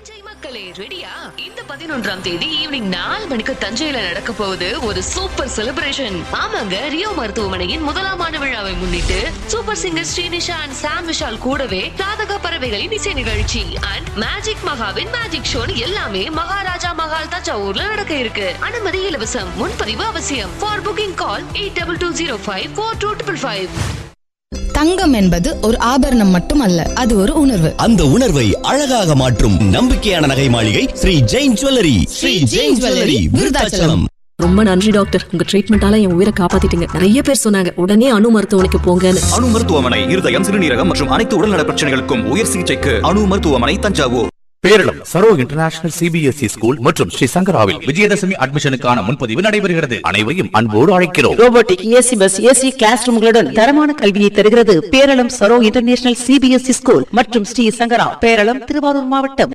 தஞ்சை மக்களே ரெடியா இந்த பதினொன்றாம் தேதி ஈவினிங் நாலு மணிக்கு தஞ்சையில நடக்க போகுது ஒரு சூப்பர் செலிப்ரேஷன் ஆமாங்க ரியோ மருத்துவமனையின் முதலாம் ஆண்டு விழாவை முன்னிட்டு super singer Srinisha and Sam Vishal கூடவே ராதக பறவைகளின் இசை நிகழ்ச்சி அண்ட் மேஜிக் மகாவின் மேஜிக் ஷோன் எல்லாமே மகாராஜா மகால் தஞ்சாவூர்ல நடக்க இருக்கு அனுமதி இலவசம் முன்பதிவு அவசியம் for booking call eight double two zero five four two triple five தங்கம் என்பது ஒரு ஆபரணம் மட்டுமல்ல அது ஒரு உணர்வு அந்த உணர்வை அழகாக மாற்றும் நம்பிக்கையான நகை மாளிகை ஸ்ரீ ஜெயின் ஜுவல்லரி ஸ்ரீ ஜெயின் ஜுவல்லரி விருதாச்சலம் ரொம்ப நன்றி டாக்டர் உங்க ட்ரீட்மெண்டால என் உயிரை காப்பாத்திட்டீங்க நிறைய பேர் சொன்னாங்க உடனே அணு மருத்துவமனைக்கு போங்கன்னு அணு மருத்துவமனை இருதயம் சிறுநீரகம் மற்றும் அனைத்து உடல்நல பிரச்சனைகளுக்கும் உயர் சிகிச்சைக்கு அணு மருத்துவமனை Thanjavur Peralam Saro international CBSE school மற்றும் ஸ்ரீ சங்கராவில் விஜயதசமி அட்மிஷனுக்கான முன்பதிவு நடைபெறுகிறது அனைவரையும் அன்போடு அழைக்கிறோம் robotic AC bus AC class ரூம்களுடன் தரமான கல்வியை தருகிறது Peralam Saro international CBSE school மற்றும் ஸ்ரீ சங்கரா பேரளம் திருவாரூர் மாவட்டம்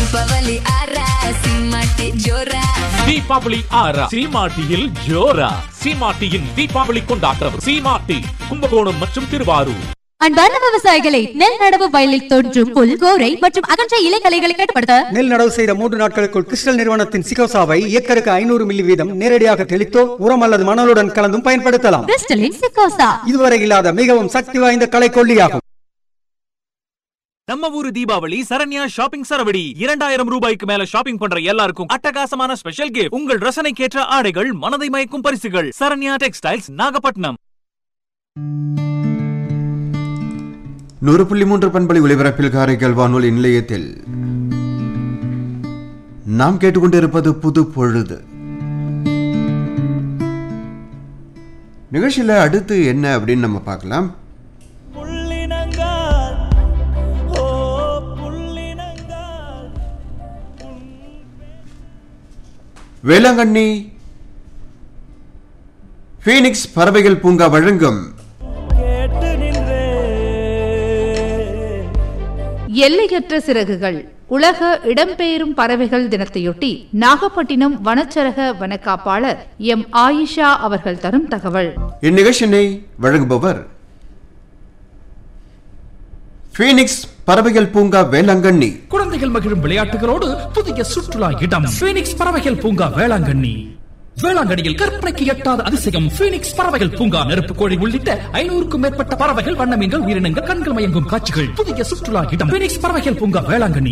தீபாவளி ஆரா சீமாட்டியில் ஜோரா சீமாட்டியின் தீபாவளி கொண்டாட்டம் சீமாட்டி கும்பகோணம் மற்றும் திருவாரூர் அன்பார்ந்த விவசாயிகளை நெல் நடவு வயலில் தோன்றும் புல் கோரை மற்றும் அகன்ற இலைகளைகளை கட்டுப்படுத்த நெல் நடவு செய்த மூன்று நாட்களுக்குள் கிறிஸ்டல் நிறுவனத்தின் சிகோசாவை ஏக்கருக்கு ஐநூறு மில்லி வீதம் நேரடியாக தெளித்தோ உரம் அல்லது மணலுடன் கலந்தும் பயன்படுத்தலாம் கிறிஸ்டலின் சிக்கோசா இதுவரை இல்லாத மிகவும் சக்தி வாய்ந்த கலை கொல்லியாகும் நம்ம ஊரு தீபாவளி சரண்யா ஷாப்பிங் சரவடி இரண்டாயிரம் ரூபாய்க்கு மேல ஷாப்பிங் பண்ற எல்லாருக்கும் அட்டகாசமான ஸ்பெஷல் கிஃப்ட் உங்கள் ரசனைக்கேற்ற ஆடைகள் மனதை மயக்கும் பரிசுகள் சரண்யா டெக்ஸ்டைல்ஸ் நாகப்பட்டினம் நூறு புள்ளி மூன்று பண்பலை ஒலிபரப்பில் காரைக்கால் வானொலி நிலையத்தில் நாம் கேட்டுக்கொண்டிருப்பது புது பொழுது நிகழ்ச்சியில் அடுத்து என்ன அப்படின்னு நம்ம பார்க்கலாம் வேளாங்கண்ணி ஃபீனிக்ஸ் பறவைகள் பூங்கா வழங்கும் எல்லையற்ற சிறகுகள் உலக இடம்பெயரும் பறவைகள் தினத்தையொட்டி நாகப்பட்டினம் வனச்சரக வனக்காப்பாளர் எம் ஆயிஷா அவர்கள் தரும் தகவல் இந்நிகழ்ச்சியினை வழங்குபவர் ஃபீனிக்ஸ் பறவைகள் பூங்கா வேளாங்கண்ணி குழந்தைகள் மகிழும் விளையாட்டுகளோடு புதிய சுற்றுலா இடம் பீனிக்ஸ் பறவைகள் பூங்கா வேளாங்கண்ணி வேளாங்கண்ணியில் கற்பனைக்கு எட்டாத அதிசயம் பீனிக்ஸ் பறவைகள் பூங்கா நெருப்பு கோழி உள்ளிட்ட ஐநூறுக்கும் மேற்பட்ட பறவைகள் வண்ணமீன்கள் உயிரினங்கள் கண்கள் மயங்கும் காட்சிகள் புதிய சுற்றுலா இடம் பீனிக்ஸ் பறவைகள் பூங்கா வேளாங்கண்ணி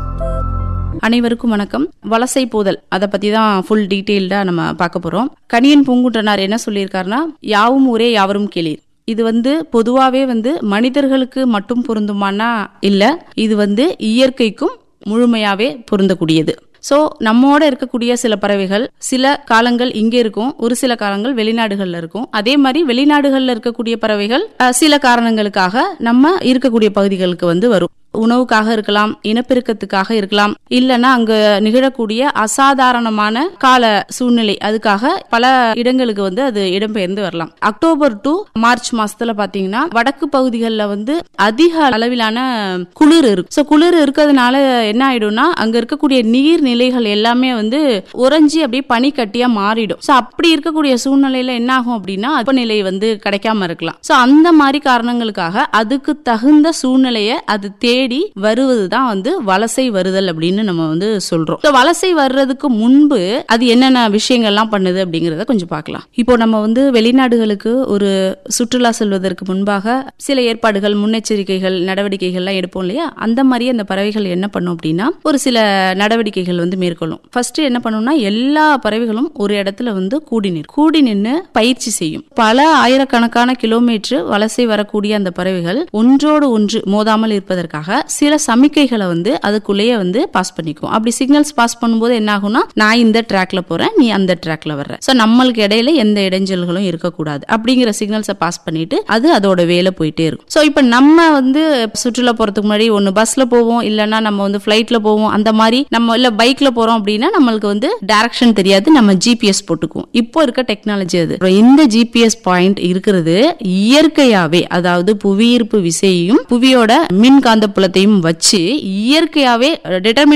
அனைவருக்கும் வணக்கம் வலசை போதல் அதை பத்தி தான் ஃபுல் டீட்டெயில்டா நம்ம பார்க்க போறோம் கணியன் பூங்குன்றனார் என்ன சொல்லியிருக்காருன்னா யாவும் ஊரே யாவரும் கேளீர் இது வந்து பொதுவாகவே வந்து மனிதர்களுக்கு மட்டும் பொருந்துமானா இல்லை இது வந்து இயற்கைக்கும் முழுமையாவே பொருந்தக்கூடியது ஸோ நம்மோட இருக்கக்கூடிய சில பறவைகள் சில காலங்கள் இங்கே இருக்கும் ஒரு சில காலங்கள் வெளிநாடுகளில் இருக்கும் அதே மாதிரி வெளிநாடுகளில் இருக்கக்கூடிய பறவைகள் அஹ், சில காரணங்களுக்காக நம்ம இருக்கக்கூடிய பகுதிகளுக்கு வந்து வரும் உணவுக்காக இருக்கலாம் இனப்பெருக்கத்துக்காக இருக்கலாம் இல்லைன்னா அங்க நிகழக்கூடிய அசாதாரணமான கால சூழ்நிலை அதுக்காக பல இடங்களுக்கு வந்து அது இடம்பெயர்ந்து வரலாம் அக்டோபர் டு மார்ச் மாசத்துல பாத்தீங்கன்னா வடக்கு பகுதிகளில் வந்து அதிக அளவிலான குளிர் இருக்கு ஸோ குளிர் இருக்கிறதுனால என்ன ஆயிடும்னா அங்க இருக்கக்கூடிய நீர்நிலைகள் எல்லாமே வந்து உறைஞ்சி அப்படியே பனிக்கட்டியா மாறிடும் ஸோ அப்படி இருக்கக்கூடிய சூழ்நிலையில என்ன ஆகும் அப்படின்னா வெப்பநிலை வந்து கிடைக்காம இருக்கலாம் ஸோ அந்த மாதிரி காரணங்களுக்காக அதுக்கு தகுந்த சூழ்நிலையை அது தேடி வருவது தான் வந்து வலசை வருதல் அப்படின்னு நம்ம வந்து சொல்றோம் ஸோ வலசை வர்றதுக்கு முன்பு அது என்னென்ன விஷயங்கள்லாம் பண்ணுது அப்படிங்கிறத கொஞ்சம் பார்க்கலாம் இப்போ நம்ம வந்து வெளிநாடுகளுக்கு ஒரு சுற்றுலா செல்வதற்கு முன்பாக சில ஏற்பாடுகள் முன்னெச்சரிக்கைகள் நடவடிக்கைகள்லாம் எடுப்போம் இல்லையா அந்த மாதிரி அந்த பறவைகள் என்ன பண்ணும் அப்படின்னா ஒரு சில நடவடிக்கைகள் வந்து மேற்கொள்ளும் ஃபர்ஸ்ட் என்ன பண்ணும்னா எல்லா பறவைகளும் ஒரு இடத்துல வந்து கூடி நிற்கும் கூடி நின்று பயிற்சி செய்யும் பல ஆயிரக்கணக்கான கிலோமீட்டர் வலசை வரக்கூடிய அந்த பறவைகள் ஒன்றோடு ஒன்று மோதாமல் இருப்பதற்காக சில சமிக்கைகளை வந்து அதுக்குள்ளேயே வந்து பாஸ் பண்ணிக்கும் அப்படி சிக்னல்ஸ் பாஸ் பண்ணும்போது என்ன ஆகும்னா நான் இந்த ட்ராக்ல போறேன் நீ அந்த ட்ராக்ல வர்ற ஸோ நம்மளுக்கு இடையில எந்த இடைஞ்சல்களும் இருக்கக்கூடாது அப்படிங்கிற சிக்னல்ஸை பாஸ் பண்ணிட்டு அது அதோட வேலை போயிட்டே இருக்கும் ஸோ இப்போ நம்ம வந்து சுற்றுலா போறதுக்கு முன்னாடி ஒன்று பஸ்ல போவோம் இல்லைன்னா நம்ம வந்து ஃபிளைட்ல போவோம் அந்த மாதிரி நம்ம இல்ல பைக்ல போறோம் அப்படின்னா நம்மளுக்கு வந்து டைரக்ஷன் தெரியாது நம்ம ஜிபிஎஸ் போட்டுக்குவோம் இப்போ இருக்க டெக்னாலஜி அது அப்புறம் இந்த ஜிபிஎஸ் பாயிண்ட் இருக்கிறது இயற்கையாவே அதாவது புவியீர்ப்பு விசையையும் புவியோட மின்காந்த புலத்தையும் வச்சு இயற்கையாவே டிட்டர்மின்